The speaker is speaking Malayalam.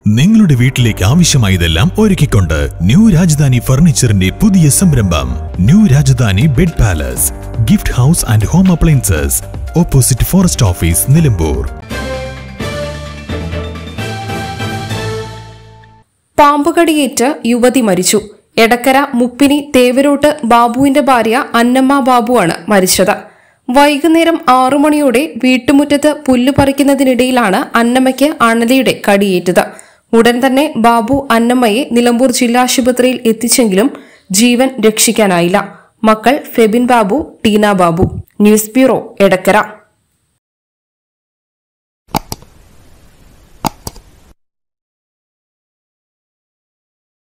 നിങ്ങളുടെ വീട്ടിലേക്ക് ആവശ്യമായതെല്ലാം ഒരുക്കിക്കൊണ്ട് ന്യൂ രാജധാനി ഫർണിച്ചറിന്റെ പുതിയ സംരംഭം new Rajadhani bed palace gift house and home appliances opposite forest office Nilambur പാമ്പുകടിയേറ്റ് യുവതി മരിച്ചു എടക്കര മുപ്പിനി തേവരോട്ട് ബാബുവിന്റെ ഭാര്യ അന്നമ്മ ബാബുവാണ് മരിച്ചത് വൈകുന്നേരം ആറു മണിയോടെ വീട്ടുമുറ്റത്ത് പുല്ല് പറിക്കുന്നതിനിടയിലാണ് അന്നമ്മയ്ക്ക് അണലിയുടെ കടിയേറ്റത് ഉടൻ തന്നെ ബാബു അന്നമ്മയെ നിലമ്പൂർ ജില്ലാശുപത്രിയിൽ എത്തിച്ചെങ്കിലും ജീവൻ രക്ഷിക്കാനായില്ല മക്കൾ ഫെബിൻ ബാബു ടീന ബാബു ന്യൂസ് ബ്യൂറോ എടക്കര